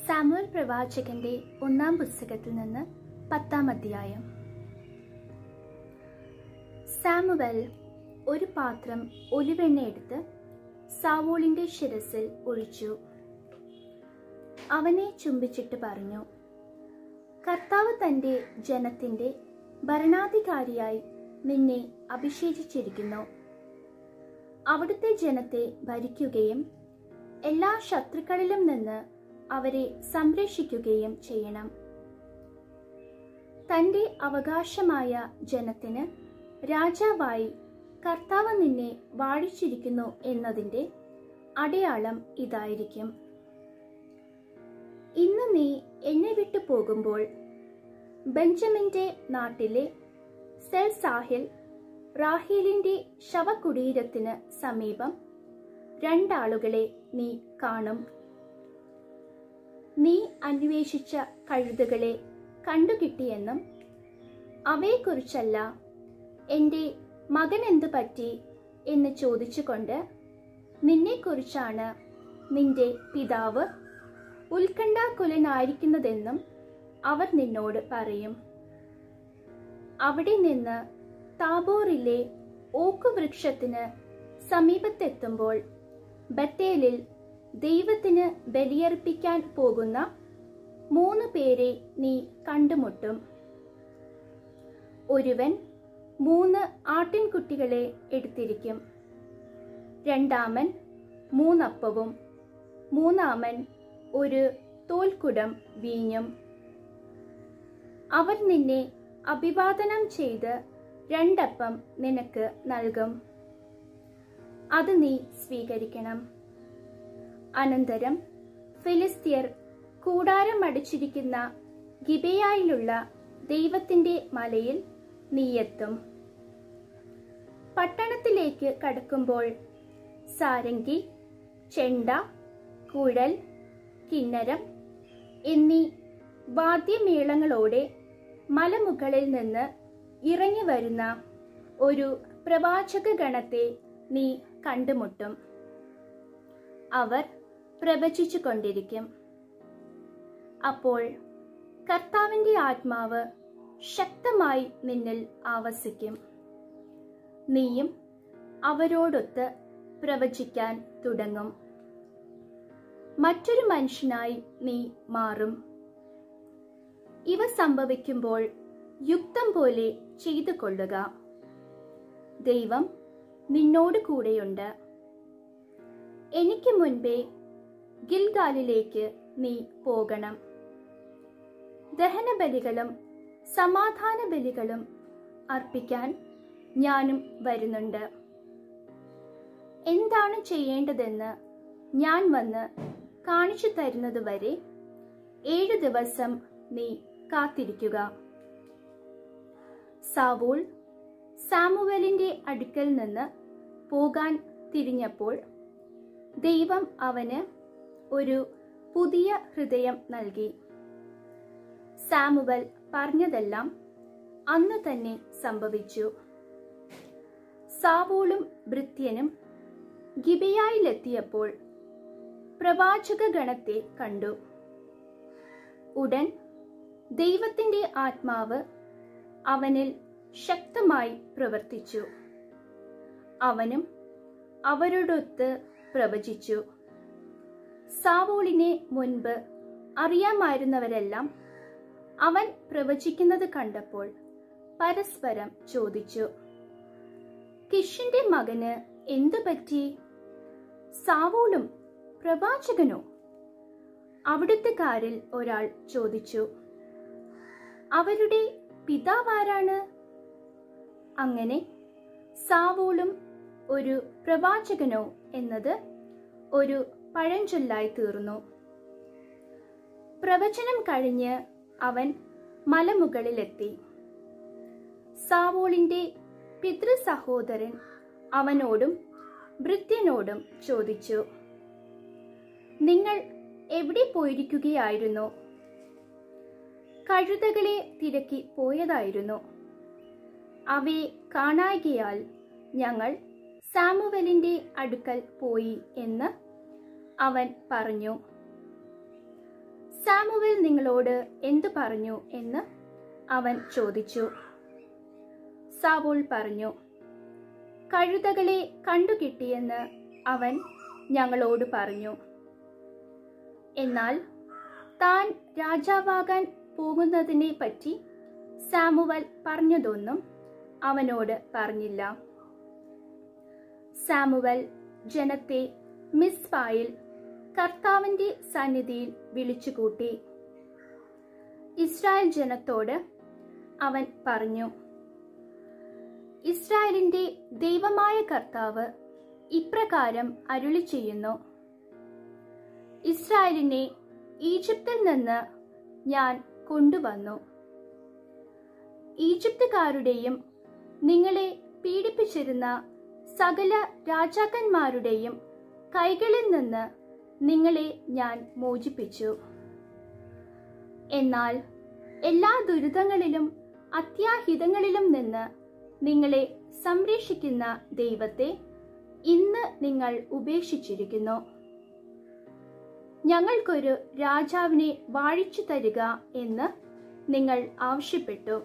Samuel പ്രവാചകന്റെ ഒന്നാം പുസ്തകത്തിൽ നിന്ന് പത്താം അധ്യായം സാമുവൽ ഒരു പാത്രം ഒലിവെണ്ണ എടുത്ത് സാവോളിന്റെ ശിരസിൽ ഒഴിച്ചു അവനെ ചുംബിച്ചിട്ട് പറഞ്ഞു കർത്താവ് തന്റെ ജനത്തിന്റെ ഭരണാധികാരിയായി നിന്നെ അഭിഷേചിച്ചിരിക്കുന്നു അവിടുത്തെ ജനത്തെ ഭരിക്കുകയും എല്ലാ ശത്രുക്കളിലും നിന്ന് അവരെ സംരക്ഷിക്കുകയും ചെയ്യണം തന്റെ അവകാശമായ ജനത്തിന് രാജാവായി കർത്താവ് നിന്നെ വാഴിച്ചിരിക്കുന്നു എന്നതിന്റെ അടയാളം ഇതായിരിക്കും ഇന്ന് നീ എന്നെ വിട്ടു പോകുമ്പോൾ ബെഞ്ചമിന്റെ നാട്ടിലെ സെൽ സാഹിൽ റാഹേലിന്റെ ശവകുടീരത്തിന് സമീപം രണ്ടാളുകളെ നീ കാണും നീ അന്വേഷിച്ച കഴുതുകളെ കണ്ടുകിട്ടിയെന്നും അവയെക്കുറിച്ചല്ല എൻ്റെ മകൻ എന്തു പറ്റി എന്ന് ചോദിച്ചുകൊണ്ട് നിന്നെക്കുറിച്ചാണ് നിന്റെ പിതാവ് ഉത്കണ്ഠാകുലനായിരിക്കുന്നതെന്നും അവർ നിന്നോട് പറയും അവിടെ നിന്ന് താബോറിലെ ഓക്കുവൃക്ഷത്തിന് സമീപത്തെത്തുമ്പോൾ ബത്തേലിൽ ദൈവത്തിന് ബലിയർപ്പിക്കാൻ പോകുന്ന മൂന്ന് പേരെ നീ കണ്ടുമുട്ടും ഒരുവൻ മൂന്ന് ആട്ടിൻകുട്ടികളെ എടുത്തിരിക്കും രണ്ടാമൻ മൂന്നപ്പവും മൂന്നാമൻ ഒരു തോൽക്കുടം വീഞ്ഞും അവർ നിന്നെ അഭിവാദനം ചെയ്ത് രണ്ടപ്പം നിനക്ക് നൽകും അത് നീ സ്വീകരിക്കണം അനന്തരം ഫിലിസ്തീർ കൂടാരം അടിച്ചിരിക്കുന്ന ഗിബയായിലുള്ള ദൈവത്തിന്റെ മലയിൽ നീയെത്തും പട്ടണത്തിലേക്ക് കടക്കുമ്പോൾ സാരംഗി ചെണ്ട കുഴൽ കിന്നരം എന്നീ വാദ്യമേളങ്ങളോടെ മലമുകളിൽ നിന്ന് ഇറങ്ങി വരുന്ന ഒരു പ്രവാചക ഗണത്തെ നീ കണ്ടുമുട്ടും അവർ പ്രവചിച്ചു കൊണ്ടിരിക്കും അപ്പോൾ കർത്താവിന്റെ ആത്മാവ് ശക്തമായി നിന്നിൽ ആവസിക്കും നീയും അവരോടൊത്ത് പ്രവചിക്കാൻ തുടങ്ങും മറ്റൊരു മനുഷ്യനായി നീ മാറും ഇവ സംഭവിക്കുമ്പോൾ യുക്തം പോലെ ചെയ്തു കൊള്ളുക ദൈവം നിന്നോട് കൂടെയുണ്ട് എനിക്ക് മുൻപേ ഗിൽഗാലിലേക്ക് നീ പോകണം ദഹനബലികളും സമാധാന ബലികളും അർപ്പിക്കാൻ ഞാനും വരുന്നുണ്ട് എന്താണ് ചെയ്യേണ്ടതെന്ന് ഞാൻ വന്ന് കാണിച്ചു തരുന്നതുവരെ ഏഴു ദിവസം നീ കാത്തിരിക്കുക സാവൂൾ സാമുവലിന്റെ അടുക്കൽ നിന്ന് പോകാൻ തിരിഞ്ഞപ്പോൾ ദൈവം അവന് ഒരു പുതിയ ഹൃദയം നൽകി സാമുവൽ പറഞ്ഞതെല്ലാം അന്ന് തന്നെ സംഭവിച്ചു സാവൂളും ഭൃത്യനും ഗിബയായിലെത്തിയപ്പോൾ പ്രവാചക ഗണത്തെ കണ്ടു ഉടൻ ദൈവത്തിന്റെ ആത്മാവ് അവനിൽ ശക്തമായി പ്രവർത്തിച്ചു അവനും അവരോടൊത്ത് പ്രവചിച്ചു സാവോളിനെ മുൻപ് അറിയാമായിരുന്നവരെല്ലാം അവൻ പ്രവചിക്കുന്നത് കണ്ടപ്പോൾ പരസ്പരം ചോദിച്ചു കിഷിന്റെ മകന് എന്തു പറ്റി സാവോളും പ്രവാചകനോ അവിടുത്തെ കാരിൽ ഒരാൾ ചോദിച്ചു അവരുടെ പിതാവാരാണ് അങ്ങനെ സാവോളും ഒരു പ്രവാചകനോ എന്നത് ഒരു പഴഞ്ചൊല്ലായി തീർന്നു പ്രവചനം കഴിഞ്ഞ് അവൻ മലമുകളിലെത്തി സാവോളിന്റെ പിതൃ സഹോദരൻ അവനോടും ഭൃത്യനോടും ചോദിച്ചു നിങ്ങൾ എവിടെ പോയിരിക്കുകയായിരുന്നു കഴുതകളെ തിരക്കി പോയതായിരുന്നു അവയെ കാണായികയാൽ ഞങ്ങൾ സാമുവലിന്റെ അടുക്കൽ പോയി എന്ന് അവൻ പറഞ്ഞു സാമുവൽ നിങ്ങളോട് എന്തു പറഞ്ഞു എന്ന് അവൻ ചോദിച്ചു സാവൂൾ പറഞ്ഞു കഴുതകളെ കണ്ടുകിട്ടിയെന്ന് അവൻ ഞങ്ങളോട് പറഞ്ഞു എന്നാൽ താൻ രാജാവാകാൻ പോകുന്നതിനെ പറ്റി സാമുവൽ പറഞ്ഞതൊന്നും അവനോട് പറഞ്ഞില്ല സാമുവൽ ജനത്തെ മിസ്പായിൽ കർത്താവിന്റെ സന്നിധിയിൽ വിളിച്ചുകൂട്ടി ഇസ്രായേൽ ജനത്തോട് അവൻ പറഞ്ഞു ഇസ്രായേലിന്റെ ദൈവമായ കർത്താവ് ഇപ്രകാരം അരുളി ചെയ്യുന്നു ഇസ്രായേലിനെ ഈജിപ്തിൽ നിന്ന് ഞാൻ കൊണ്ടുവന്നു ഈജിപ്തുകാരുടെയും നിങ്ങളെ പീഡിപ്പിച്ചിരുന്ന സകല രാജാക്കന്മാരുടെയും കൈകളിൽ നിന്ന് നിങ്ങളെ ഞാൻ മോചിപ്പിച്ചു എന്നാൽ എല്ലാ ദുരിതങ്ങളിലും അത്യാഹിതങ്ങളിലും നിന്ന് നിങ്ങളെ സംരക്ഷിക്കുന്ന ദൈവത്തെ ഇന്ന് നിങ്ങൾ ഉപേക്ഷിച്ചിരിക്കുന്നു ഞങ്ങൾക്കൊരു രാജാവിനെ വാഴിച്ചു തരിക എന്ന് നിങ്ങൾ ആവശ്യപ്പെട്ടു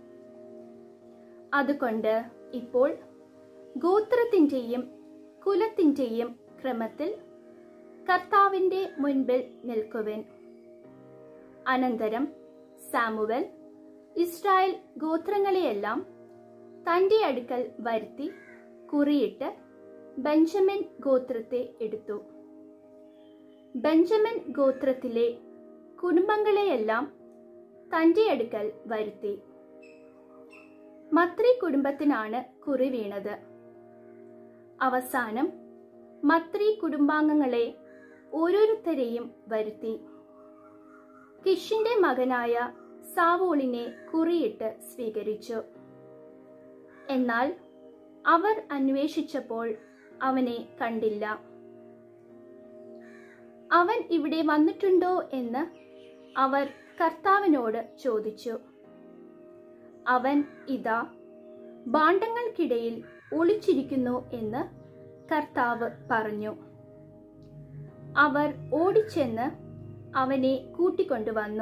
അതുകൊണ്ട് ഇപ്പോൾ ഗോത്രത്തിന്റെയും കുലത്തിന്റെയും ക്രമത്തിൽ കർത്താവിന്റെ മുൻപിൽ നിൽക്കുവിൻ അനന്തരം സാമുവൽ ഇസ്രായേൽ ഗോത്രങ്ങളെയെല്ലാം തന്റെ അടുക്കൽ വരുത്തി കുറിയിട്ട് ബെഞ്ചമിൻ ഗോത്രത്തെ എടുത്തു ബെഞ്ചമിൻ ഗോത്രത്തിലെ കുടുംബങ്ങളെയെല്ലാം തന്റെ അടുക്കൽ വരുത്തി മത്രി കുടുംബത്തിനാണ് കുറി വീണത് അവസാനം മത്രി കുടുംബാംഗങ്ങളെ ഓരോരുത്തരെയും വരുത്തി കിഷിന്റെ മകനായ സാവോളിനെ കുറിയിട്ട് സ്വീകരിച്ചു എന്നാൽ അവർ അന്വേഷിച്ചപ്പോൾ അവനെ കണ്ടില്ല അവൻ ഇവിടെ വന്നിട്ടുണ്ടോ എന്ന് അവർ കർത്താവിനോട് ചോദിച്ചു അവൻ ഇതാ ഭാണ്ഡങ്ങൾക്കിടയിൽ ഒളിച്ചിരിക്കുന്നു എന്ന് കർത്താവ് പറഞ്ഞു അവർ ഓടിച്ചെന്ന് അവനെ കൂട്ടിക്കൊണ്ടുവന്നു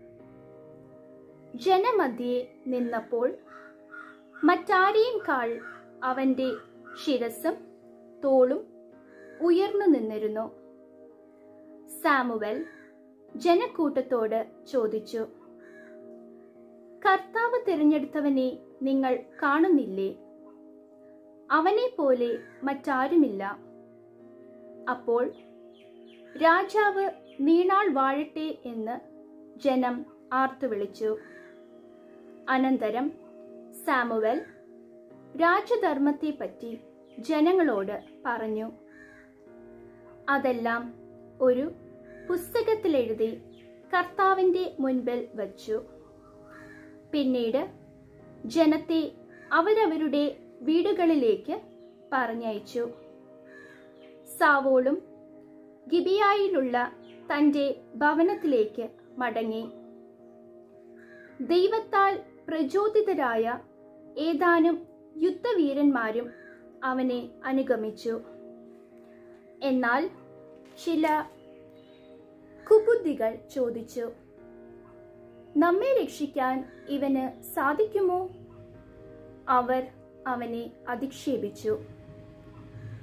ജനമധ്യേ നിന്നപ്പോൾ മറ്റാരെയും കാൾ അവന്റെ ശിരസും തോളും ഉയർന്നു നിന്നിരുന്നു സാമുവൽ ജനക്കൂട്ടത്തോട് ചോദിച്ചു കർത്താവ് തിരഞ്ഞെടുത്തവനെ നിങ്ങൾ കാണുന്നില്ലേ അവനെ പോലെ മറ്റാരുമില്ല അപ്പോൾ രാജാവ് നീണാൾ വാഴട്ടെ എന്ന് ജനം ആർത്തു വിളിച്ചു അനന്തരം സാമുവൽ രാജധർമ്മത്തെപ്പറ്റി ജനങ്ങളോട് പറഞ്ഞു അതെല്ലാം ഒരു പുസ്തകത്തിലെഴുതി കർത്താവിന്റെ മുൻപിൽ വച്ചു പിന്നീട് ജനത്തെ അവരവരുടെ വീടുകളിലേക്ക് പറഞ്ഞയച്ചു സാവോളും ഗിബിയായിലുള്ള തന്റെ ഭവനത്തിലേക്ക് മടങ്ങി ദൈവത്താൽ പ്രചോദിതരായ ഏതാനും യുദ്ധവീരന്മാരും അവനെ അനുഗമിച്ചു എന്നാൽ ചില കുബുദ്ധികൾ ചോദിച്ചു നമ്മെ രക്ഷിക്കാൻ ഇവന് സാധിക്കുമോ അവർ അവനെ അധിക്ഷേപിച്ചു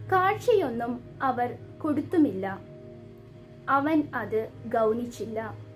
കാഴ്ചയൊന്നും അവർ കൊടുത്തുമില്ല അവൻ അത് ഗൗനിച്ചില്ല